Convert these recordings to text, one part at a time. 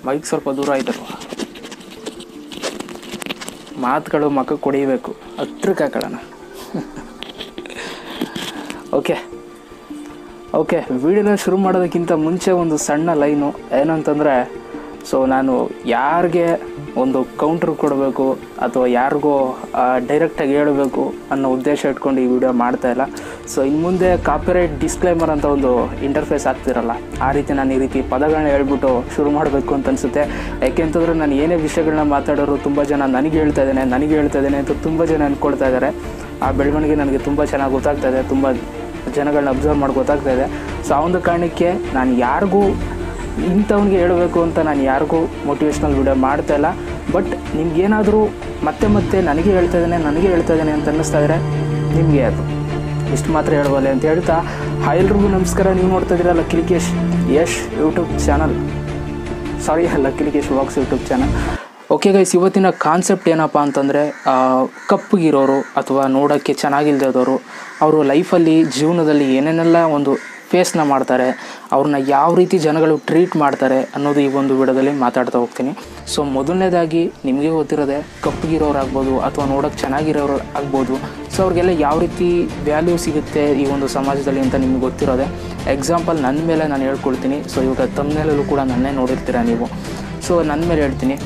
mic ಸ್ವಲ್ಪ ದೂರ ಆಯ್ತಲ್ವ ಮಾತುಗಳು ಮಕ್ಕಕ್ಕೆ ಹೊಡಿಬೇಕು ಹತ್ರಕ್ಕೆ ಹಾಕೊಳ್ಳೋಣ ಓಕೆ ಓಕೆ ವಿಡಿಯೋನ ಶುರು ಮಾಡೋದಕ್ಕಿಂತ ಮುಂಚೆ ಒಂದು ಸಣ್ಣ ಲೈನು ಏನಂತಂದರೆ ಸೊ ನಾನು ಯಾರಿಗೆ ಒಂದು ಕೌಂಟ್ರ್ ಕೊಡಬೇಕು ಅಥವಾ ಯಾರಿಗೋ ಡೈರೆಕ್ಟಾಗಿ ಹೇಳಬೇಕು ಅನ್ನೋ ಉದ್ದೇಶ ಇಟ್ಕೊಂಡು ಈ ವಿಡಿಯೋ ಮಾಡ್ತಾ ಇಲ್ಲ ಸೊ ಇನ್ನು ಮುಂದೆ ಕಾಪಿರೈಟ್ ಡಿಸ್ಕ್ಲೈಮರ್ ಅಂತ ಒಂದು ಇಂಟರ್ಫೇಸ್ ಆಗ್ತಿರಲ್ಲ ಆ ರೀತಿ ನಾನು ಈ ರೀತಿ ಪದಗಳನ್ನ ಹೇಳ್ಬಿಟ್ಟು ಶುರು ಮಾಡಬೇಕು ಅಂತ ಅನಿಸುತ್ತೆ ಯಾಕೆಂತಂದ್ರೆ ನಾನು ಏನೇ ವಿಷಯಗಳನ್ನ ಮಾತಾಡೋರು ತುಂಬ ಜನ ನನಗೆ ಹೇಳ್ತಾ ಇದ್ದೇನೆ ನನಗೆ ಹೇಳ್ತಾ ಇದ್ದೇನೆ ಅಂತ ತುಂಬ ಜನ ಅಂದ್ಕೊಳ್ತಾ ಇದ್ದಾರೆ ಆ ಬೆಳವಣಿಗೆ ನನಗೆ ತುಂಬ ಚೆನ್ನಾಗಿ ಗೊತ್ತಾಗ್ತಾ ಇದೆ ತುಂಬ ಜನಗಳನ್ನ ಅಬ್ಸರ್ವ್ ಮಾಡಿ ಗೊತ್ತಾಗ್ತಾ ಇದೆ ಸೊ ಆ ಒಂದು ಕಾರಣಕ್ಕೆ ನಾನು ಯಾರಿಗೂ ಇಂಥವ್ನಿಗೆ ಹೇಳಬೇಕು ಅಂತ ನಾನು ಯಾರಿಗೂ ಮೋಟಿವೇಶ್ನಲ್ ವಿಡಿಯೋ ಮಾಡ್ತಾ ಇಲ್ಲ ಬಟ್ ನಿಮ್ಗೇನಾದರೂ ಮತ್ತೆ ಮತ್ತೆ ನನಗೆ ಹೇಳ್ತಾ ಇದ್ದೇನೆ ನನಗೆ ಹೇಳ್ತಾ ಇದ್ದೇನೆ ಅಂತ ಅನ್ನಿಸ್ತಾ ಇದ್ರೆ ನಿಮಗೆ ಅದು ಇಷ್ಟು ಮಾತ್ರ ಹೇಳಬಲ್ಲೆ ಅಂತ ಹೇಳ್ತಾ ಹಾಯ್ ಎಲ್ರಿಗೂ ನಮಸ್ಕಾರ ನೀವು ನೋಡ್ತಾ ಇದ್ದೀರಲ್ಲ Kilikesh Yash YouTube channel sorry ಅಲ್ಲ Kilikesh vlogs YouTube channel okay guys ಇವತ್ತಿನ ಕಾನ್ಸೆಪ್ಟ್ ಏನಪ್ಪ ಅಂತಂದರೆ ಕಪ್ಪಗಿರೋರು ಅಥವಾ ನೋಡೋಕ್ಕೆ ಚೆನ್ನಾಗಿಲ್ದೋರು ಅವರು ಲೈಫಲ್ಲಿ ಜೀವನದಲ್ಲಿ ಏನೇನೆಲ್ಲ ಒಂದು ಫೇಸ್ನ ಮಾಡ್ತಾರೆ ಅವ್ರನ್ನ ಯಾವ ರೀತಿ ಜನಗಳು ಟ್ರೀಟ್ ಮಾಡ್ತಾರೆ ಅನ್ನೋದು ಈ ಒಂದು ವಿಡಿಯೋದಲ್ಲಿ ಮಾತಾಡ್ತಾ ಹೋಗ್ತೀನಿ ಸೊ ಮೊದಲನೇದಾಗಿ ನಿಮಗೆ ಗೊತ್ತಿರೋದೆ ಕಪ್ಪಗಿರೋರಾಗ್ಬೋದು ಅಥವಾ ನೋಡೋಕ್ಕೆ ಚೆನ್ನಾಗಿರೋರು ಆಗ್ಬೋದು ಸೊ ಅವ್ರಿಗೆಲ್ಲ ಯಾವ ರೀತಿ ವ್ಯಾಲ್ಯೂ ಸಿಗುತ್ತೆ ಈ ಒಂದು ಸಮಾಜದಲ್ಲಿ ಅಂತ ನಿಮ್ಗೆ ಗೊತ್ತಿರೋದೆ ಎಕ್ಸಾಂಪಲ್ ನನ್ನ ಮೇಲೆ ನಾನು ಹೇಳ್ಕೊಳ್ತೀನಿ ಸೊ ಇವಾಗ ತಮ್ಮನೇಲಲ್ಲೂ ಕೂಡ ನನ್ನೇ ನೋಡಿರ್ತೀರ ನೀವು ಸೊ ನನ್ನ ಮೇಲೆ ಹೇಳ್ತೀನಿ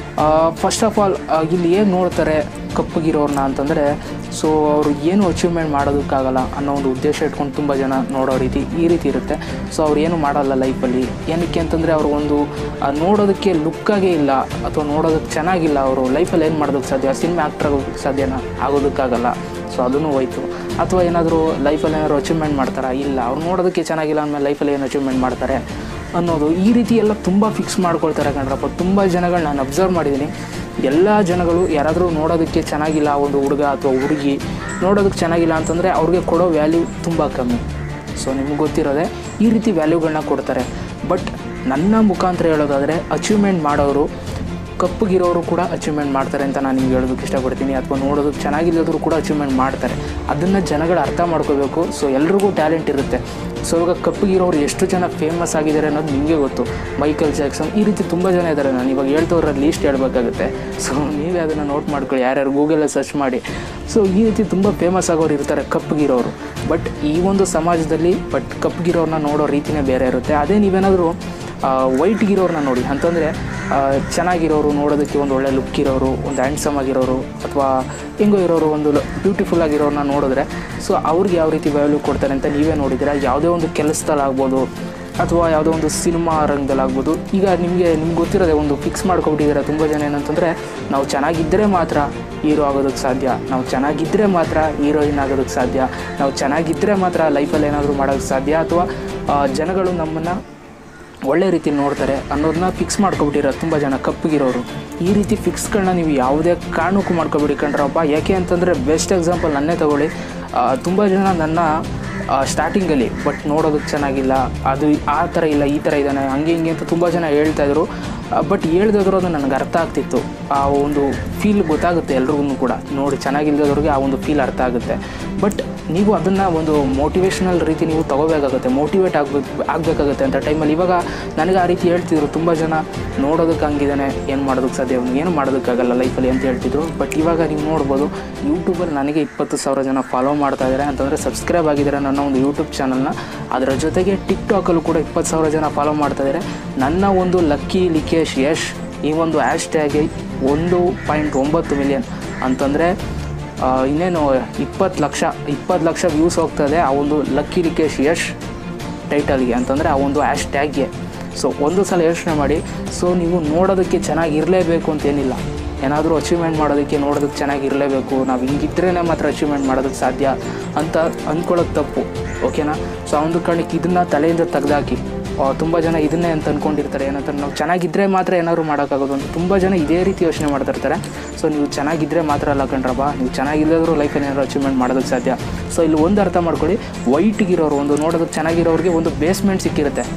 ಫಸ್ಟ್ ಆಫ್ ಆಲ್ ಇಲ್ಲಿ ಏನು ನೋಡ್ತಾರೆ ಕಪ್ಪಗಿರೋರನ್ನ ಅಂತಂದರೆ ಸೊ ಅವರು ಏನು ಅಚೀವ್ಮೆಂಟ್ ಮಾಡೋದಕ್ಕಾಗಲ್ಲ ಅನ್ನೋ ಒಂದು ಉದ್ದೇಶ ಇಟ್ಕೊಂಡು ತುಂಬ ಜನ ನೋಡೋ ರೀತಿ ಈ ರೀತಿ ಇರುತ್ತೆ ಸೊ ಅವ್ರು ಏನು ಮಾಡಲ್ಲ ಲೈಫಲ್ಲಿ ಏನಕ್ಕೆ ಅಂತಂದರೆ ಅವ್ರಿಗೊಂದು ಆ, ನೋಡೋದಕ್ಕೆ ಲುಕ್ಕಾಗೇ ಇಲ್ಲ ಅಥವಾ ನೋಡೋದಕ್ಕೆ ಚೆನ್ನಾಗಿಲ್ಲ ಅವರು ಲೈಫಲ್ಲಿ ಏನು ಮಾಡೋದಕ್ಕೆ ಸಾಧ್ಯ ಸಿನಿಮಾ ಆ್ಯಕ್ಟರ್ ಆಗೋದಕ್ಕೆ ಸಾಧ್ಯನಾ ಆಗೋದಕ್ಕಾಗಲ್ಲ ಸೊ ಅದೂ ಹೋಯ್ತು ಅಥವಾ ಏನಾದರೂ ಲೈಫಲ್ಲಿ ಏನಾದ್ರು ಅಚೀವ್ಮೆಂಟ್ ಮಾಡ್ತಾರಾ ಇಲ್ಲ ಅವ್ರು ನೋಡೋದಕ್ಕೆ ಚೆನ್ನಾಗಿಲ್ಲ ಅಂದಮೇಲೆ ಲೈಫಲ್ಲಿ ಏನು ಅಚೀವ್ಮೆಂಟ್ ಮಾಡ್ತಾರೆ ಅನ್ನೋದು ಈ ರೀತಿ ಎಲ್ಲ ತುಂಬ ಫಿಕ್ಸ್ ಮಾಡ್ಕೊಳ್ತಾರೆ ಕಣ್ರಪ್ಪ ತುಂಬ ಜನಗಳು ನಾನು ಅಬ್ಸರ್ವ್ ಮಾಡಿದ್ದೀನಿ ಎಲ್ಲ ಜನಗಳು ಯಾರಾದರೂ ನೋಡೋದಕ್ಕೆ ಚೆನ್ನಾಗಿಲ್ಲ ಒಂದು ಹುಡುಗ ಅಥವಾ ಹುಡುಗಿ ನೋಡೋದಕ್ಕೆ ಚೆನ್ನಾಗಿಲ್ಲ ಅಂತಂದರೆ ಅವ್ರಿಗೆ ಕೊಡೋ ವ್ಯಾಲ್ಯೂ ತುಂಬ ಕಮ್ಮಿ ಸೊ ನಿಮ್ಗೆ ಗೊತ್ತಿರೋದೆ ಈ ರೀತಿ ವ್ಯಾಲ್ಯೂಗಳನ್ನ ಕೊಡ್ತಾರೆ ಬಟ್ ನನ್ನ ಮುಖಾಂತರ ಹೇಳೋದಾದರೆ ಅಚೀವ್ಮೆಂಟ್ ಮಾಡೋರು ಕಪ್ಪಗಿರೋರು ಕೂಡ ಅಚೀವ್ಮೆಂಟ್ ಮಾಡ್ತಾರೆ ಅಂತ ನಾನು ನಿಮ್ಗೆ ಹೇಳೋದಕ್ಕೆ ಇಷ್ಟಪಡ್ತೀನಿ ಅಥವಾ ನೋಡೋದಕ್ಕೆ ಚೆನ್ನಾಗಿಲ್ಲದ್ರು ಕೂಡ ಅಚೀವ್ಮೆಂಟ್ ಮಾಡ್ತಾರೆ ಅದನ್ನು ಜನಗಳು ಅರ್ಥ ಮಾಡ್ಕೋಬೇಕು ಸೊ ಎಲ್ರಿಗೂ ಟ್ಯಾಲೆಂಟ್ ಇರುತ್ತೆ ಸೊ ಇವಾಗ ಕಪ್ಪಗಿರೋರು ಎಷ್ಟು ಜನ ಫೇಮಸ್ ಆಗಿದ್ದಾರೆ ಅನ್ನೋದು ನಿಮಗೆ ಗೊತ್ತು ಮೈಕಲ್ ಜಾಕ್ಸನ್ ಈ ರೀತಿ ತುಂಬ ಜನ ಇದ್ದಾರೆ ನಾನು ಇವಾಗ ಹೇಳ್ತವ್ರ ಲೀಸ್ಟ್ ಹೇಳಬೇಕಾಗುತ್ತೆ ಸೊ ನೀವೇ ಅದನ್ನು ನೋಟ್ ಮಾಡ್ಕೊಳ್ಳಿ ಯಾರ್ಯಾರು ಗೂಗಲಲ್ಲಿ ಸರ್ಚ್ ಮಾಡಿ ಸೊ ಈ ರೀತಿ ತುಂಬ ಫೇಮಸ್ ಆಗೋರು ಇರ್ತಾರೆ ಕಪ್ಪಗಿರೋರು ಬಟ್ ಈ ಒಂದು ಸಮಾಜದಲ್ಲಿ ಬಟ್ ಕಪ್ಪಗಿರೋರನ್ನ ನೋಡೋ ರೀತಿನೇ ಬೇರೆ ಇರುತ್ತೆ ಅದೇ ನೀವೇನಾದರೂ ವೈಟ್ಗಿರೋರನ್ನ ನೋಡಿ ಅಂತಂದರೆ ಚೆನ್ನಾಗಿರೋರು ನೋಡೋದಕ್ಕೆ ಒಂದು ಒಳ್ಳೆ ಲುಕ್ ಇರೋರು ಒಂದು ಹ್ಯಾಂಡ್ಸಮ್ ಆಗಿರೋರು ಅಥವಾ ಹೆಂಗೋ ಇರೋರು ಒಂದು ಬ್ಯೂಟಿಫುಲ್ ಆಗಿರೋರನ್ನ ನೋಡಿದ್ರೆ ಸೊ ಅವ್ರಿಗೆ ಯಾವ ರೀತಿ ವ್ಯಾಲ್ಯೂ ಕೊಡ್ತಾರೆ ಅಂತ ನೀವೇ ನೋಡಿದ್ದೀರಾ ಯಾವುದೇ ಒಂದು ಕೆಲಸದಲ್ಲಾಗ್ಬೋದು ಅಥವಾ ಯಾವುದೋ ಒಂದು ಸಿನಿಮಾ ರಂಗದಲ್ಲಾಗ್ಬೋದು ಈಗ ನಿಮಗೆ ನಿಮ್ಗೆ ಗೊತ್ತಿರೋದೆ ಒಂದು ಫಿಕ್ಸ್ ಮಾಡ್ಕೊಬಿಟ್ಟಿದ್ದಾರೆ ತುಂಬ ಜನ ಏನಂತಂದರೆ ನಾವು ಚೆನ್ನಾಗಿದ್ದರೆ ಮಾತ್ರ ಹೀರೋ ಆಗೋದಕ್ಕೆ ಸಾಧ್ಯ ನಾವು ಚೆನ್ನಾಗಿದ್ದರೆ ಮಾತ್ರ ಹೀರೋಯಿನ್ ಆಗೋದಕ್ಕೆ ಸಾಧ್ಯ ನಾವು ಚೆನ್ನಾಗಿದ್ದರೆ ಮಾತ್ರ ಲೈಫಲ್ಲಿ ಏನಾದರೂ ಮಾಡೋದಕ್ಕೆ ಸಾಧ್ಯ ಅಥವಾ ಆ, ಜನಗಳು ನಮ್ಮನ್ನು ಒಳ್ಳೆ ರೀತಿ ನೋಡ್ತಾರೆ ಅನ್ನೋದನ್ನ ಫಿಕ್ಸ್ ಮಾಡ್ಕೊಬಿಟ್ಟಿರೋ ತುಂಬ ಜನ ಕಪ್ಪಗಿರೋರು ಈ ರೀತಿ ಫಿಕ್ಸ್ಗಳನ್ನ ನೀವು ಯಾವುದೇ ಕಾರಣಕ್ಕೂ ಮಾಡ್ಕೊಬಿಡಿ ಕಣ್ರಪ್ಪ ಯಾಕೆ ಅಂತಂದರೆ ಬೆಸ್ಟ್ ಎಕ್ಸಾಂಪಲ್ ನನ್ನೇ ತಗೊಳ್ಳಿ ತುಂಬ ಜನ ನನ್ನ ಸ್ಟಾರ್ಟಿಂಗಲ್ಲಿ ಬಟ್ ನೋಡೋದಕ್ಕೆ ಚೆನ್ನಾಗಿಲ್ಲ ಅದು ಆ ಥರ ಇಲ್ಲ ಈ ಥರ ಇದ್ದಾನೆ ಹಂಗೆ ಹಿಂಗೆ ಅಂತ ತುಂಬ ಜನ ಹೇಳ್ತಾಯಿದ್ರು ಬಟ್ ಹೇಳ್ದಿದ್ರು ಅದು ನನಗೆ ಅರ್ಥ ಆಗ್ತಿತ್ತು ಆ ಒಂದು ಫೀಲ್ ಗೊತ್ತಾಗುತ್ತೆ ಎಲ್ರಿಗೂ ಕೂಡ ನೋಡಿ ಚೆನ್ನಾಗಿಲ್ದವ್ರಿಗೆ ಆ ಒಂದು ಫೀಲ್ ಅರ್ಥ ಆಗುತ್ತೆ ಬಟ್ ನೀವು ಅದನ್ನು ಒಂದು ಮೋಟಿವೇಶ್ನಲ್ ರೀತಿ ನೀವು ತಗೋಬೇಕಾಗುತ್ತೆ ಮೋಟಿವೇಟ್ ಆಗಬೇಕು ಆಗಬೇಕಾಗುತ್ತೆ ಅಂತ ಟೈಮಲ್ಲಿ ಇವಾಗ ನನಗೆ ಆ ರೀತಿ ಹೇಳ್ತಿದ್ರು ತುಂಬ ಜನ ನೋಡೋದಕ್ಕೆ ಹಂಗಿದ್ದಾನೆ ಏನು ಮಾಡೋದಕ್ಕೆ ಸಾಧ್ಯ ಅವ್ನಿಗೆ ಏನು ಮಾಡೋದಕ್ಕಾಗಲ್ಲ ಲೈಫಲ್ಲಿ ಅಂತ ಹೇಳ್ತಿದ್ರು ಬಟ್ ಇವಾಗ ನೀವು ನೋಡ್ಬೋದು ಯೂಟ್ಯೂಬಲ್ಲಿ ನನಗೆ ಇಪ್ಪತ್ತು ಸಾವಿರ ಜನ ಫಾಲೋ ಮಾಡ್ತಾ ಇದ್ದಾರೆ ಅಂತಂದರೆ ಸಬ್ಸ್ಕ್ರೈಬ್ ಆಗಿದ್ದಾರೆ ನನ್ನ ಒಂದು ಯೂಟ್ಯೂಬ್ ಚಾನಲ್ನ ಅದರ ಜೊತೆಗೆ ಟಿಕ್ ಟಾಕಲ್ಲೂ ಕೂಡ ಇಪ್ಪತ್ತು ಸಾವಿರ ಜನ ಫಾಲೋ ಮಾಡ್ತಾ ಇದ್ದಾರೆ ನನ್ನ ಒಂದು ಲಕ್ಕಿ ಲಿಕೇಶ್ ಯಶ್ ಈ ಒಂದು ಹ್ಯಾಶ್ ಟ್ಯಾಗಿ ಒಂದು ಪಾಯಿಂಟ್ ಒಂಬತ್ತು ಮಿಲಿಯನ್ ಅಂತಂದರೆ ಆ, ಇನ್ನೇನು ಇಪ್ಪತ್ತು ಲಕ್ಷ ಇಪ್ಪತ್ತು ಲಕ್ಷ ವ್ಯೂಸ್ ಹೋಗ್ತದೆ ಆ ಒಂದು ಲಕ್ಕಿ ಲಿಕೇಶ್ ಯಶ್ ಟೈಟಲ್ಗೆ ಅಂತಂದರೆ ಆ ಒಂದು ಹ್ಯಾಶ್ ಟ್ಯಾಗ್ಗೆ ಸೊ ಒಂದು ಸಲ ಯೋಚನೆ ಮಾಡಿ ಸೊ ನೀವು ನೋಡೋದಕ್ಕೆ ಚೆನ್ನಾಗಿರಲೇಬೇಕು ಅಂತೇನಿಲ್ಲ ಏನಾದರೂ ಅಚೀವ್ಮೆಂಟ್ ಮಾಡೋದಕ್ಕೆ ನೋಡೋದಕ್ಕೆ ಚೆನ್ನಾಗಿರಲೇಬೇಕು ನಾವು ಹಿಂಗಿದ್ರೇ ಮಾತ್ರ ಅಚೀವ್ಮೆಂಟ್ ಮಾಡೋದಕ್ಕೆ ಸಾಧ್ಯ ಅಂತ ಅಂದ್ಕೊಳ್ಳೋದು ತಪ್ಪು ಓಕೆನಾ ಸೊ ಆ ಒಂದು ಕಾರಣಕ್ಕೆ ಇದನ್ನು ತಲೆಯಿಂದ ತೆಗೆದಾಕಿ ತುಂಬ ಜನ ಇದನ್ನೇ ಅಂತ ಅಂದ್ಕೊಂಡಿರ್ತಾರೆ ಏನಂತ ನಾವು ಚೆನ್ನಾಗಿದ್ದರೆ ಮಾತ್ರ ಏನಾದ್ರು ಮಾಡೋಕ್ಕಾಗೋದು ಅಂತ ತುಂಬ ಜನ ಇದೇ ರೀತಿ ಯೋಚನೆ ಮಾಡ್ತಿರ್ತಾರೆ ಸೊ ನೀವು ಚೆನ್ನಾಗಿದ್ದರೆ ಮಾತ್ರ ಅಲ್ಲ ಕಣ್ರಪ್ಪ ನೀವು ಚೆನ್ನಾಗಿಲ್ಲದ್ರು ಲೈಫಲ್ಲಿ ಏನಾದ್ರು ಅಚೀವ್ಮೆಂಟ್ ಮಾಡೋದಕ್ಕೆ ಸಾಧ್ಯ ಸೊ ಇಲ್ಲಿ ಒಂದು ಅರ್ಥ ಮಾಡ್ಕೊಳ್ಳಿ ವೈಟ್ಗಿರೋರು ಒಂದು ನೋಡೋದಕ್ಕೆ ಚೆನ್ನಾಗಿರೋರಿಗೆ ಒಂದು ಬೇಸ್ಮೆಂಟ್ ಸಿಕ್ಕಿರುತ್ತೆ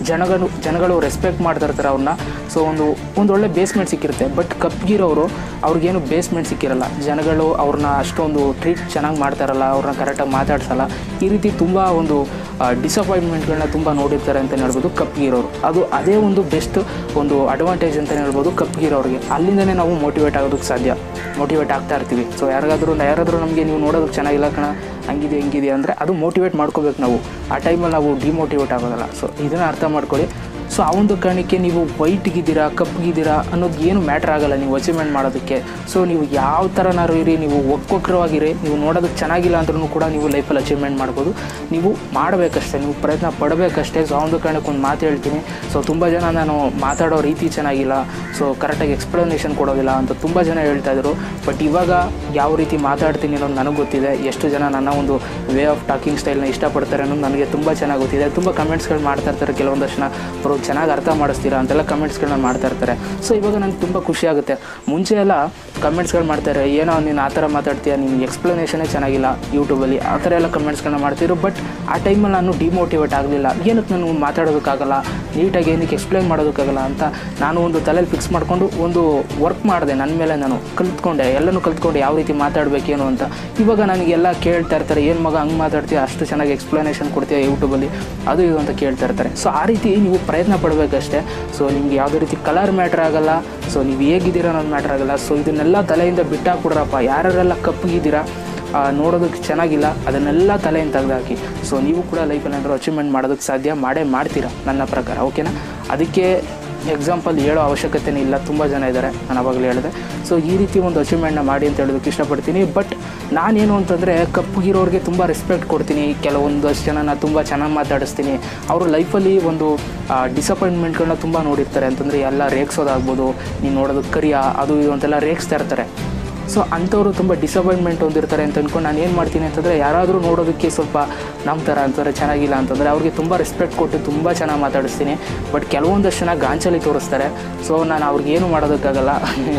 ಜನಗಳು ಜನಗಳು ರೆಸ್ಪೆಕ್ಟ್ ಮಾಡ್ತಾ ಇರ್ತಾರೆ ಅವ್ರನ್ನ ಸೊ ಒಂದು ಒಂದು ಒಳ್ಳೆ ಬೇಸ್ಮೆಂಟ್ ಸಿಕ್ಕಿರುತ್ತೆ ಬಟ್ ಕಪ್ಗಿರೋರು ಅವ್ರಿಗೇನು ಬೇಸ್ಮೆಂಟ್ ಸಿಕ್ಕಿರಲ್ಲ ಜನಗಳು ಅವ್ರನ್ನ ಅಷ್ಟೊಂದು ಟ್ರೀಟ್ ಚೆನ್ನಾಗಿ ಮಾಡ್ತಾರಲ್ಲ ಅವ್ರನ್ನ ಕರೆಕ್ಟಾಗಿ ಮಾತಾಡ್ಸಲ್ಲ ಈ ರೀತಿ ತುಂಬ ಒಂದು ಡಿಸಪಾಯಿಂಟ್ಮೆಂಟ್ಗಳನ್ನ ತುಂಬ ನೋಡಿರ್ತಾರೆ ಅಂತಲೇ ಹೇಳ್ಬೋದು ಕಪ್ಗಿರೋರು ಅದು ಅದೇ ಒಂದು ಬೆಸ್ಟ್ ಒಂದು ಅಡ್ವಾಂಟೇಜ್ ಅಂತಲೇ ಹೇಳ್ಬೋದು ಕಪ್ಗಿರೋರಿಗೆ ಅಲ್ಲಿಂದನೇ ನಾವು ಮೋಟಿವೇಟ್ ಆಗೋದಕ್ಕೆ ಸಾಧ್ಯ ಮೋಟಿವೇಟ್ ಆಗ್ತಾ ಇರ್ತೀವಿ ಸೊ ಯಾರಿಗಾದ್ರೂ ಯಾರಾದರೂ ನಮಗೆ ನೀವು ನೋಡೋದಕ್ಕೆ ಚೆನ್ನಾಗಿಲ್ಲ ಕಣ ಹಂಗಿದೆ ಹಿಂಗಿದೆ ಅಂದರೆ ಅದು ಮೋಟಿವೇಟ್ ಮಾಡ್ಕೋಬೇಕು ನಾವು ಆ ಟೈಮಲ್ಲಿ ನಾವು ಡಿಮೋಟಿವೇಟ್ ಆಗೋದಲ್ಲ ಸೊ ಇದನ್ನು ಅರ್ಥ ಮಾಡ್ಕೊಳ್ಳಿ ಸೊ ಆ ಒಂದು ಕಾರಣಕ್ಕೆ ನೀವು ವೈಟ್ಗಿದ್ದೀರಾ ಕಪ್ಪಗಿದ್ದೀರಾ ಅನ್ನೋದು ಏನು ಮ್ಯಾಟ್ರ್ ಆಗಲ್ಲ ನೀವು ಅಚೀವ್ಮೆಂಟ್ ಮಾಡೋದಕ್ಕೆ ಸೊ ನೀವು ಯಾವ ಥರನಾರು ಇರಿ ನೀವು ಒಕ್ಕೊಕ್ರವಾಗಿರಿ ನೀವು ನೋಡೋದಕ್ಕೆ ಚೆನ್ನಾಗಿಲ್ಲ ಅಂದ್ರೂ ಕೂಡ ನೀವು ಲೈಫಲ್ಲಿ ಅಚೀವ್ಮೆಂಟ್ ಮಾಡ್ಬೋದು ನೀವು ಮಾಡಬೇಕಷ್ಟೇ ನೀವು ಪ್ರಯತ್ನ ಪಡಬೇಕಷ್ಟೇ ಸೊ ಆ ಒಂದು ಕಾರಣಕ್ಕೆ ಒಂದು ಮಾತು ಹೇಳ್ತೀನಿ ಸೊ ತುಂಬ ಜನ ನಾನು ಮಾತಾಡೋ ರೀತಿ ಚೆನ್ನಾಗಿಲ್ಲ ಸೊ ಕರೆಕ್ಟಾಗಿ ಎಕ್ಸ್ಪ್ಲನೇಷನ್ ಕೊಡೋದಿಲ್ಲ ಅಂತ ತುಂಬ ಜನ ಹೇಳ್ತಾ ಇದ್ರು ಬಟ್ ಇವಾಗ ಯಾವ ರೀತಿ ಮಾತಾಡ್ತೀನಿ ಅನ್ನೋದು ನನಗೆ ಗೊತ್ತಿದೆ ಎಷ್ಟು ಜನ ನನ್ನ ಒಂದು ವೇ ಆಫ್ ಟಾಕಿಂಗ್ ಸ್ಟೈಲ್ನ ಇಷ್ಟಪಡ್ತಾರೆ ಅನ್ನೋದು ನನಗೆ ತುಂಬ ಚೆನ್ನಾಗಿ ಗೊತ್ತಿದೆ ತುಂಬ ಕಮೆಂಟ್ಸ್ಗಳು ಮಾಡ್ತಾ ಇರ್ತಾರೆ ಕೆಲವೊಂದಷ್ಟು ಜನ ಅವರು ಚೆನ್ನಾಗಿ ಅರ್ಥ ಮಾಡಿಸ್ತೀರಾ ಅಂತೆಲ್ಲ ಕಮೆಂಟ್ಸ್ಗಳನ್ನ ಮಾಡ್ತಾ ಇರ್ತಾರೆ ಸೊ ಇವಾಗ ನನಗೆ ತುಂಬ ಖುಷಿ ಆಗುತ್ತೆ ಮುಂಚೆ ಎಲ್ಲ ಕಮೆಂಟ್ಸ್ಗಳು ಮಾಡ್ತಾರೆ ಏನೋ ನೀನು ಆ ಥರ ಮಾತಾಡ್ತೀಯ ನೀನು ಎಕ್ಸ್ಪ್ಲನೇಷನೇ ಚೆನ್ನಾಗಿಲ್ಲ ಯೂಟ್ಯೂಬಲ್ಲಿ ಆ ಥರ ಎಲ್ಲ ಕಮೆಂಟ್ಸ್ಗಳನ್ನ ಮಾಡ್ತಿದ್ರು ಬಟ್ ಆ ಟೈಮಲ್ಲಿ ನಾನು ಡಿಮೋಟಿವೇಟ್ ಆಗಲಿಲ್ಲ ಏನಕ್ಕೆ ನಾನು ಮಾತಾಡೋದಕ್ಕಾಗಲ್ಲ ನೀಟಾಗಿ ಏನಕ್ಕೆ ಎಕ್ಸ್ಪ್ಲೈನ್ ಮಾಡೋದಕ್ಕಾಗಲ್ಲ ಅಂತ ನಾನು ಒಂದು ತಲೆಯಲ್ಲಿ ಫಿಕ್ಸ್ ಮಾಡಿಕೊಂಡು ಒಂದು ವರ್ಕ್ ಮಾಡಿದೆ ನನ್ನ ಮೇಲೆ ನಾನು ಕಲ್ತ್ಕೊಂಡೆ ಎಲ್ಲನೂ ಕಲ್ತ್ಕೊಂಡೆ ಯಾವ ರೀತಿ ಮಾತಾಡಬೇಕೇನು ಅಂತ ಇವಾಗ ನನಗೆಲ್ಲ ಕೇಳ್ತಾ ಇರ್ತಾರೆ ಏನು ಮಗ ಹಂಗೆ ಮಾತಾಡ್ತೀಯ ಅಷ್ಟು ಚೆನ್ನಾಗಿ ಎಕ್ಸ್ಪ್ಲನೇಷನ್ ಕೊಡ್ತೀಯ ಯೂಟ್ಯೂಬಲ್ಲಿ ಅದು ಇದು ಅಂತ ಕೇಳ್ತಾ ಇರ್ತಾರೆ ಸೊ ಆ ರೀತಿ ನೀವು ಪ್ರಯತ್ನ ಪಡಬೇಕಷ್ಟೇ ಸೊ ನಿಮ್ಗೆ ಯಾವುದೇ ರೀತಿ ಕಲರ್ ಮ್ಯಾಟ್ರ್ ಆಗಲ್ಲ ಸೊ ನೀವು ಹೇಗಿದ್ದೀರಾ ಅನ್ನೋದು ಮ್ಯಾಟ್ರ್ ಆಗಲ್ಲ ಸೊ ಇದನ್ನೆಲ್ಲ ತಲೆಯಿಂದ ಬಿಟ್ಟಾಕ್ಬಿಡ್ರಪ್ಪ ಯಾರ್ಯಾರೆಲ್ಲ ಕಪ್ಪಗಿದ್ದೀರಾ ಆ, ನೋಡೋದಕ್ಕೆ ಚೆನ್ನಾಗಿಲ್ಲ ಅದನ್ನೆಲ್ಲ ತಲೆಯಿಂದ ತೆಗೆದಾಕಿ ಸೊ ನೀವು ಕೂಡ ಲೈಫಲ್ಲಿ ಏನಾದರೂ ಅಚೀವ್ಮೆಂಟ್ ಮಾಡೋದಕ್ಕೆ ಸಾಧ್ಯ ಮಾಡೇ ಮಾಡ್ತೀರಾ ನನ್ನ ಪ್ರಕಾರ ಓಕೆನಾ ಅದಕ್ಕೆ ಎಕ್ಸಾಂಪಲ್ ಹೇಳೋ ಅವಶ್ಯಕತೆನೇ ಇಲ್ಲ ತುಂಬ ಜನ ಇದ್ದಾರೆ ನಾನು ಅವಾಗಲೇ ಹೇಳಿದೆ ಸೊ ಈ ರೀತಿ ಒಂದು ಅಚೀವ್ಮೆಂಟ್ನ ಮಾಡಿ ಅಂತ ಹೇಳೋದಕ್ಕೆ ಇಷ್ಟಪಡ್ತೀನಿ ಬಟ್ ನಾನೇನು ಅಂತಂದರೆ ಕಪ್ಪಗಿರೋರಿಗೆ ತುಂಬ ರೆಸ್ಪೆಕ್ಟ್ ಕೊಡ್ತೀನಿ ಕೆಲವೊಂದಷ್ಟು ಜನನ ತುಂಬ ಚೆನ್ನಾಗಿ ಮಾತಾಡಿಸ್ತೀನಿ ಅವರು ಲೈಫಲ್ಲಿ ಒಂದು ಡಿಸಪಾಯಿಂಟ್ಮೆಂಟ್ಗಳನ್ನ ತುಂಬ ನೋಡಿರ್ತಾರೆ ಅಂತಂದರೆ ಎಲ್ಲ ರೇಗ್ಸೋದಾಗ್ಬೋದು ನೀನು ನೋಡೋದಕ್ಕೆ ಕರಿಯ ಅದು ಇದು ಅಂತೆಲ್ಲ ರೇಗ್ಸ್ತಾ ಇರ್ತಾರೆ ಸೊ ಅಂಥವ್ರು ತುಂಬ ಡಿಸಪಾಯಿಂಟ್ಮೆಂಟ್ ಹೊಂದಿರ್ತಾರೆ ಅಂತ ಅಂದ್ಕೊಂಡು ನಾನು ಏನು ಮಾಡ್ತೀನಿ ಅಂತಂದರೆ ಯಾರಾದರೂ ನೋಡೋದಕ್ಕೆ ಸ್ವಲ್ಪ ನಮ್ಮ ಥರ ಅಂತಾರೆ ಚೆನ್ನಾಗಿಲ್ಲ ಅಂತಂದರೆ ಅವ್ರಿಗೆ ತುಂಬ ರೆಸ್ಪೆಕ್ಟ್ ಕೊಟ್ಟು ತುಂಬ ಚೆನ್ನಾಗಿ ಮಾತಾಡಿಸ್ತೀನಿ ಬಟ್ ಕೆಲವೊಂದಷ್ಟು ಜನ ಗಾಂಚಲಿ ತೋರಿಸ್ತಾರೆ ಸೊ ನಾನು ಅವ್ರಿಗೆ ಏನು ಮಾಡೋದಕ್ಕಾಗಲ್ಲ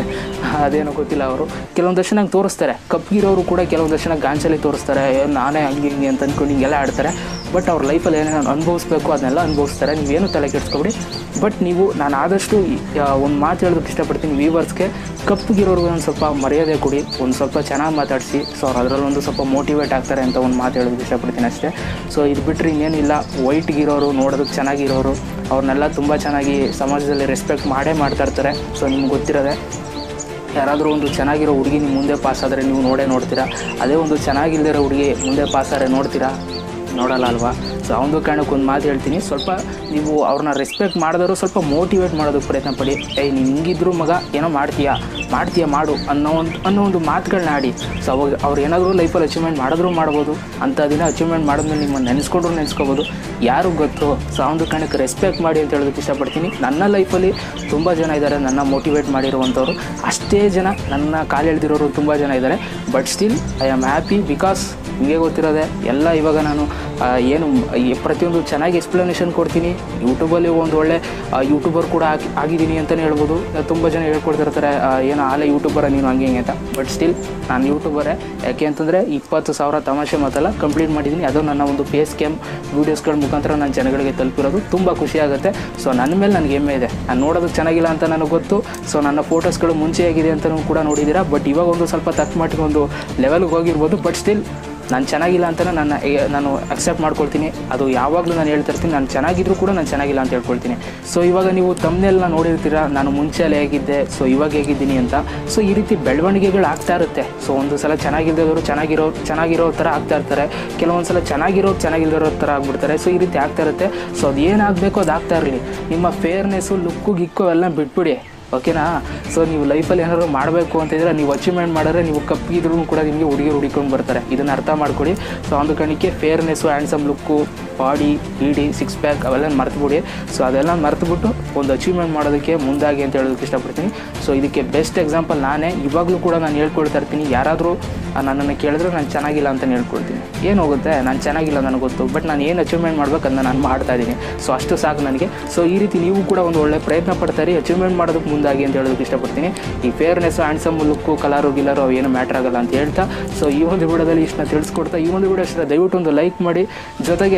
ಅದೇನೋ ಗೊತ್ತಿಲ್ಲ ಅವರು ಕೆಲವೊಂದಷ್ಟು ನಂಗೆ ತೋರಿಸ್ತಾರೆ ಕಪ್ಗಿರೋರು ಕೂಡ ಕೆಲವೊಂದಷ್ಟು ಜನ ಗಾಂಚಲಿ ತೋರಿಸ್ತಾರೆ ಏ, ನಾನೇ ಹಂಗೆ ಹಿಂಗೆ ಅಂತ ಅಂದ್ಕೊಂಡು ಹಿಂಗೆಲ್ಲ ಆಡ್ತಾರೆ ಬಟ್ ಅವ್ರ ಲೈಫಲ್ಲಿ ಏನೇನು ಅನುಭವಿಸ್ಬೇಕು ಅದನ್ನೆಲ್ಲ ಅನುಭವಿಸ್ತಾರೆ ನೀವೇನು ತಲೆ ಕೆಡಿಸ್ಕೊಬಿಡಿ ಬಟ್ ನೀವು ನಾನು ಆದಷ್ಟು ಒಂದು ಮಾತು ಹೇಳೋದಕ್ಕೆ ಇಷ್ಟಪಡ್ತೀನಿ ವೀವರ್ಸ್ಗೆ ಕಪ್ಪಗಿರೋರ್ಗೆ ಒಂದು ಸ್ವಲ್ಪ ಮರ್ಯಾದೆ ಕೊಡಿ ಒಂದು ಸ್ವಲ್ಪ ಚೆನ್ನಾಗಿ ಮಾತಾಡಿಸಿ ಸೊ ಅವ್ರು ಅದರಲ್ಲಿ ಒಂದು ಸ್ವಲ್ಪ ಮೋಟಿವೇಟ್ ಆಗ್ತಾರೆ ಅಂತ ಒಂದು ಮಾತು ಹೇಳೋದಕ್ಕೆ ಇಷ್ಟಪಡ್ತೀನಿ ಅಷ್ಟೇ ಸೊ ಇದು ಬಿಟ್ಟರೆ ಇನ್ನೇನಿಲ್ಲ ವೈಟ್ಗಿರೋರು ನೋಡೋದಕ್ಕೆ ಚೆನ್ನಾಗಿರೋರು ಅವ್ರನ್ನೆಲ್ಲ ತುಂಬ ಚೆನ್ನಾಗಿ ಸಮಾಜದಲ್ಲಿ ರೆಸ್ಪೆಕ್ಟ್ ಮಾಡೇ ಮಾಡ್ತಾ ಇರ್ತಾರೆ ಸೊ ನಿಮ್ಗೆ ಗೊತ್ತಿರೋದೆ ಯಾರಾದರೂ ಒಂದು ಚೆನ್ನಾಗಿರೋ ಹುಡುಗಿ ನಿಮ್ಮ ಮುಂದೆ ಪಾಸ್ ಆದರೆ ನೀವು ನೋಡೇ ನೋಡ್ತೀರಾ ಅದೇ ಒಂದು ಚೆನ್ನಾಗಿಲ್ದಿರೋ ಹುಡುಗಿ ಮುಂದೆ ಪಾಸ್ ಆದರೆ ನೋಡ್ತೀರಾ ನೋಡಲ್ಲ ಅಲ್ವಾ ಸೊ ಆ ಒಂದು ಕಾರಣಕ್ಕೆ ಒಂದು ಮಾತು ಹೇಳ್ತೀನಿ ಸ್ವಲ್ಪ ನೀವು ಅವ್ರನ್ನ ರೆಸ್ಪೆಕ್ಟ್ ಮಾಡಿದವರು ಸ್ವಲ್ಪ ಮೋಟಿವೇಟ್ ಮಾಡೋದಕ್ಕೆ ಪ್ರಯತ್ನ ಪಡಿ ಏಯ್ ನೀನು ಹಿಂಗಿದ್ರು ಮಗ ಏನೋ ಮಾಡ್ತೀಯಾ ಮಾಡ್ತೀಯಾ ಮಾಡು ಅನ್ನೋ ಒಂದು ಅನ್ನೋ ಒಂದು ಮಾತುಗಳನ್ನ ಆಡಿ ಸೊ ಅವಾಗ ಅವ್ರು ಏನಾದರೂ ಲೈಫಲ್ಲಿ ಅಚೀವ್ಮೆಂಟ್ ಮಾಡಿದ್ರು ಮಾಡ್ಬೋದು ಅಂಥ ದಿನ ಅಚೀವ್ಮೆಂಟ್ ಮಾಡಿದ್ಮೇಲೆ ನಿಮ್ಮನ್ನು ನೆನೆಸ್ಕೊಂಡ್ರು ನೆನೆಸ್ಕೋಬೋದು ಯಾರು ಗೊತ್ತು ಸೊ ಆ ಒಂದು ಕಾರಣಕ್ಕೆ ರೆಸ್ಪೆಕ್ಟ್ ಮಾಡಿ ಅಂತ ಹೇಳೋದಕ್ಕೆ ಇಷ್ಟಪಡ್ತೀನಿ ನನ್ನ ಲೈಫಲ್ಲಿ ತುಂಬ ಜನ ಇದ್ದಾರೆ ನನ್ನ ಮೋಟಿವೇಟ್ ಮಾಡಿರುವಂಥವ್ರು ಅಷ್ಟೇ ಜನ ನನ್ನ ಕಾಲು ಎಳೆದಿರೋರು ತುಂಬ ಜನ ಇದ್ದಾರೆ but still I am happy because ನಿಮಗೆ ಗೊತ್ತಿರೋದೆ ಎಲ್ಲ ಇವಾಗ ನಾನು ಆ, ಏನು ಈ ಪ್ರತಿಯೊಂದು ಚೆನ್ನಾಗಿ ಎಕ್ಸ್ಪ್ಲನೇಷನ್ ಕೊಡ್ತೀನಿ ಯೂಟ್ಯೂಬಲ್ಲಿ ಒಂದು ಒಳ್ಳೆ ಯೂಟ್ಯೂಬರ್ ಕೂಡ ಆಗಿ ಆಗಿದ್ದೀನಿ ಅಂತಲೇ ಹೇಳ್ಬೋದು ತುಂಬ ಜನ ಹೇಳ್ಕೊಡ್ತಿರ್ತಾರೆ ಆ, ಏನು ಆಲೆ ಯೂಟ್ಯೂಬರ ನೀನು ಹಂಗೆ ಹಿಂಗೆ ಅಂತ ಬಟ್ ಸ್ಟಿಲ್ ನಾನು ಯೂಟ್ಯೂಬರೇ ಯಾಕೆ ಅಂತಂದರೆ ಇಪ್ಪತ್ತು ಸಾವಿರ ತಮಾಷೆ ಮಾತೆಲ್ಲ ಕಂಪ್ಲೀಟ್ ಮಾಡಿದ್ದೀನಿ ಅದು ನನ್ನ ಒಂದು ಫೇಸ್ ಕ್ಯಾಮ್ ವೀಡಿಯೋಸ್ಗಳ ಮುಖಾಂತರ ನಾನು ಜನಗಳಿಗೆ ತಲುಪಿರೋದು ತುಂಬ ಖುಷಿ ಆಗುತ್ತೆ ಸೊ ನನ್ನ ಮೇಲೆ ನನಗೆ ಹೆಮ್ಮೆ ಇದೆ ನಾನು ನೋಡೋದಕ್ಕೆ ಚೆನ್ನಾಗಿಲ್ಲ ಅಂತ ನನಗೆ ಗೊತ್ತು ಸೊ ನನ್ನ ಫೋಟೋಸ್ಗಳು ಮುಂಚೆ ಆಗಿದೆ ಅಂತಲೂ ಕೂಡ ನೋಡಿದ್ದೀರಾ ಬಟ್ ಇವಾಗ ಒಂದು ಸ್ವಲ್ಪ ತಕ್ಕ ಮಟ್ಟಿಗೆ ಒಂದು ಲೆವೆಲ್ಗೆ ಹೋಗಿರ್ಬೋದು ಬಟ್ ಸ್ಟಿಲ್ ನಾನು ಚೆನ್ನಾಗಿಲ್ಲ ಅಂತ ನನ್ನ ಏ- ನಾನು ಅಕ್ಸೆಪ್ಟ್ ಮಾಡ್ಕೊಳ್ತೀನಿ ಅದು ಯಾವಾಗಲೂ ನಾನು ಹೇಳ್ತಾ ಇರ್ತೀನಿ ನಾನು ಚೆನ್ನಾಗಿದ್ರು ಕೂಡ ನಾನು ಚೆನ್ನಾಗಿಲ್ಲ ಅಂತ ಹೇಳ್ಕೊಳ್ತೀನಿ ಸೊ ಇವಾಗ ನೀವು ತಮ್ಮನೆಲ್ಲ ನೋಡಿರ್ತೀರಾ ನಾನು ಮುಂಚೆ ಎಲ್ಲ ಹೇಗಿದ್ದೆ ಸೊ ಇವಾಗ ಹೇಗಿದ್ದೀನಿ ಅಂತ ಸೊ ಈ ರೀತಿ ಬೆಳವಣಿಗೆಗಳು ಆಗ್ತಾ ಇರುತ್ತೆ ಸೊ ಒಂದು ಸಲ ಚೆನ್ನಾಗಿಲ್ದವರು ಚೆನ್ನಾಗಿರೋ ಚೆನ್ನಾಗಿರೋ ಥರ ಆಗ್ತಾ ಇರ್ತಾರೆ ಕೆಲವೊಂದು ಸಲ ಚೆನ್ನಾಗಿರೋ ಚೆನ್ನಾಗಿಲ್ದಿರೋ ಥರ ಆಗ್ಬಿಡ್ತಾರೆ ಸೊ ಈ ರೀತಿ ಆಗ್ತಾ ಇರುತ್ತೆ ಸೊ ಅದು ಏನಾಗಬೇಕು ಅದು ಆಗ್ತಾ ಇರಲಿ ನಿಮ್ಮ ಫೇರ್ನೆಸ್ಸು ಲುಕ್ಕು ಗಿಕ್ಕು ಎಲ್ಲ ಬಿಟ್ಬಿಡಿ ಓಕೆನಾ ಸೊ ನೀವು ಲೈಫಲ್ಲಿ ಏನಾದ್ರು ಮಾಡಬೇಕು ಅಂತಿದ್ರೆ ನೀವು ಅಚೀವ್ಮೆಂಟ್ ಮಾಡಿದ್ರೆ ನೀವು ಕಪ್ಪಿದ್ರು ಕೂಡ ನಿಮಗೆ ಹುಡುಗಿರು ಹುಡುಕೊಂಡು ಬರ್ತಾರೆ ಇದನ್ನು ಅರ್ಥ ಮಾಡ್ಕೊಡಿ ಸೊ ಒಂದು ಕಣಕ್ಕೆ ಫೇರ್ನೆಸ್ಸು ಹ್ಯಾಂಡ್ಸಮ್ ಲುಕ್ಕು ಬಾಡಿ ಇಡಿ ಸಿಕ್ಸ್ ಪ್ಯಾಕ್ ಅವೆಲ್ಲ ಮರ್ತುಬಿಡಿ ಸೊ ಅದೆಲ್ಲ ಮರ್ತುಬಿಟ್ಟು ಒಂದು ಅಚೀವ್ಮೆಂಟ್ ಮಾಡೋದಕ್ಕೆ ಮುಂದಾಗಿ ಅಂತ ಹೇಳೋದಕ್ಕೆ ಇಷ್ಟಪಡ್ತೀನಿ ಸೊ ಇದಕ್ಕೆ ಬೆಸ್ಟ್ ಎಕ್ಸಾಂಪಲ್ ನಾನೇ ಇವಾಗಲೂ ಕೂಡ ನಾನು ಹೇಳ್ಕೊಳ್ತಾ ಇರ್ತೀನಿ ಯಾರಾದರೂ ನನ್ನನ್ನು ಕೇಳಿದ್ರೆ ನಾನು ಚೆನ್ನಾಗಿಲ್ಲ ಅಂತಲೇ ಹೇಳ್ಕೊಳ್ತೀನಿ ಏನು ಹೋಗುತ್ತೆ ನಾನು ಚೆನ್ನಾಗಿಲ್ಲ ನನಗೆ ಗೊತ್ತು ಬಟ್ ನಾನು ಏನು ಅಚೀವ್ಮೆಂಟ್ ಮಾಡ್ಬೇಕು ಅದನ್ನ ನಾನು ಮಾಡ್ತಾ ಇದ್ದೀನಿ ಸೊ ಅಷ್ಟು ಸಾಕು ನನಗೆ ಸೊ ಈ ರೀತಿ ನೀವು ಕೂಡ ಒಂದು ಒಳ್ಳೆ ಪ್ರಯತ್ನ ಪಡ್ತಾರೆ ಅಚೀವ್ಮೆಂಟ್ ಮಾಡೋದಕ್ಕೆ ಮುಂದಾಗಿ ಅಂತ ಹೇಳೋದಕ್ಕೆ ಇಷ್ಟಪಡ್ತೀನಿ ಈ ಫೇರ್ನೆಸ್ ಹ್ಯಾಂಡ್ಸಮ್ ಲುಕ್ಕು ಕಲರು ಗಿಲರು ಅವು ಏನು ಮ್ಯಾಟ್ರ್ ಆಗಲ್ಲ ಅಂತ ಹೇಳ್ತಾ ಸೊ ಈ ಒಂದು ವಿಡಿಯೋದಲ್ಲಿ ಇಷ್ಟನ್ನ ತಿಳಿಸ್ಕೊಡ್ತಾ ಈ ಒಂದು ವಿಡಿಯೋ ಇಷ್ಟ ದಯವಿಟ್ಟು ಒಂದು ಲೈಕ್ ಮಾಡಿ ಜೊತೆಗೆ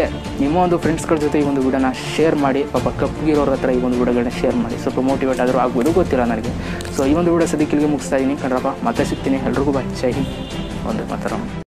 ನಿಮ್ಮ ಒಂದು ಫ್ರೆಂಡ್ಸ್ಗಳ ಜೊತೆ ಈ ಒಂದು ವಿಡಿಯೋನ ಶೇರ್ ಮಾಡಿ ಪಾಪ ಕಪ್ಗಿರೋರ ಹತ್ರ ಈ ಒಂದು ವಿಡಿಯೋಗಳನ್ನ ಶೇರ್ ಮಾಡಿ ಸ್ವಲ್ಪ ಮೋಟಿವೇಟ್ ಆದರೂ ಆಗ್ಬೋದು ಗೊತ್ತಿಲ್ಲ ನನಗೆ ಸೊ ಈ ಒಂದು ವಿಡಿಯೋ ಸದ್ಯಕ್ಕೆ ಇಲ್ಲಿಗೆ ಮುಗಿಸ್ತಾ ಇದ್ದೀನಿ ಕಣ್ರಪ್ಪ ಮತ್ತೆ ಸಿಗ್ತೀನಿ ಎಲ್ರಿಗೂ ಬಾಯ್ ಜೈ ಹಿಂದ್ ಒಂದು ಮಾತಾಡೋಣ